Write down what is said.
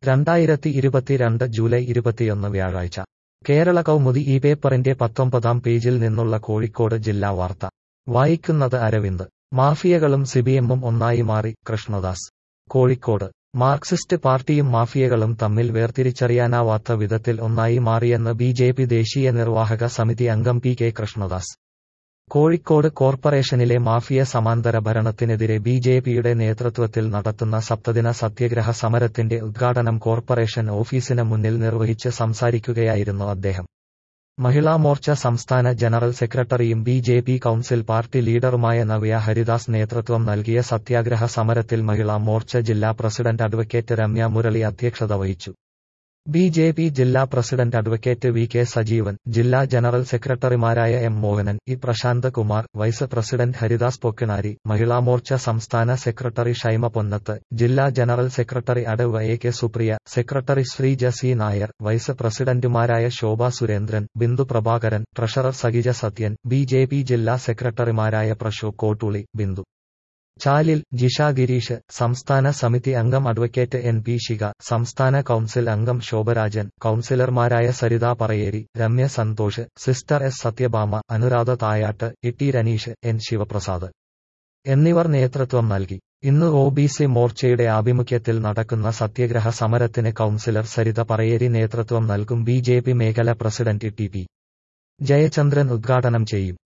രണ്ടായിരത്തി ഇരുപത്തിരണ്ട് ജൂലൈ ഇരുപത്തിയൊന്ന് വ്യാഴാഴ്ച കേരള കൗമുദി ഈ പേപ്പറിന്റെ പത്തൊമ്പതാം പേജിൽ നിന്നുള്ള കോഴിക്കോട് ജില്ലാ വാർത്ത വായിക്കുന്നത് അരവിന്ദ് മാഫിയകളും സിബിഎമ്മും ഒന്നായി മാറി കൃഷ്ണദാസ് കോഴിക്കോട് മാർക്സിസ്റ്റ് പാർട്ടിയും മാഫിയകളും തമ്മിൽ വേർതിരിച്ചറിയാനാവാത്ത വിധത്തിൽ ഒന്നായി മാറിയെന്ന് ബി ജെ പി ദേശീയ നിർവാഹക സമിതി അംഗം പി കെ കൃഷ്ണദാസ് കോഴിക്കോട് കോർപ്പറേഷനിലെ മാഫിയ സമാന്തര ഭരണത്തിനെതിരെ ബി ജെ പിയുടെ നേതൃത്വത്തിൽ നടത്തുന്ന സപ്തദിന സത്യഗ്രഹ സമരത്തിന്റെ ഉദ്ഘാടനം കോർപ്പറേഷൻ ഓഫീസിന് മുന്നിൽ നിർവഹിച്ച് സംസാരിക്കുകയായിരുന്നു അദ്ദേഹം മഹിളാ മോർച്ച സംസ്ഥാന ജനറൽ സെക്രട്ടറിയും B J P council party ലീഡറുമായ നവ്യ ഹരിദാസ് നേതൃത്വം നൽകിയ സത്യാഗ്രഹ സമരത്തിൽ മഹിളാ മോർച്ച ജില്ലാ പ്രസിഡന്റ് അഡ്വക്കേറ്റ് രമ്യ മുരളി അധ്യക്ഷത വഹിച്ചു ബി ജെ പി ജില്ലാ president advocate V K Sajeevan ജില്ലാ ജനറൽ സെക്രട്ടറിമാരായ M Mohanan E Prashanth Kumar vice president Haridas Pokkinari Mahila Morcha സംസ്ഥാന സെക്രട്ടറി ഷൈമ പൊന്നത്ത് ജില്ലാ ജനറൽ സെക്രട്ടറി അടവ് A K Supriya secretary Sreeja C Nair vice പ്രസിഡന്റുമാരായ ശോഭ സുരേന്ദ്രൻ ബിന്ദു പ്രഭാകരൻ ട്രഷറർ സഗിജ സത്യൻ ബി ജെ പി ജില്ലാ സെക്രട്ടറിമാരായ പ്രശോ കോട്ടുളി ബിന്ദു ചാലിൽ ജിഷ ഗിരീഷ് സംസ്ഥാന സമിതി അംഗം അഡ്വക്കേറ്റ് എൻ പി ശിക സംസ്ഥാന കൌൺസിൽ അംഗം ശോഭരാജൻ കൌൺസിലർമാരായ Saritha Parayeri Ramya Santhosh sister S Sathyabhama Anuradha Thayat Itty Ranish N Sivaprasad എന്നിവർ നേതൃത്വം നൽകി ഇന്ന് ഒ ബി സി മോർച്ചയുടെ ആഭിമുഖ്യത്തിൽ നടക്കുന്ന സത്യഗ്രഹ സമരത്തിന് കൌൺസിലർ സരിത പറയേരി നേതൃത്വം നൽകും ബി ജെ പി മേഖല പ്രസിഡന്റ് ടി പി ജയചന്ദ്രൻ ഉദ്ഘാടനം ചെയ്യും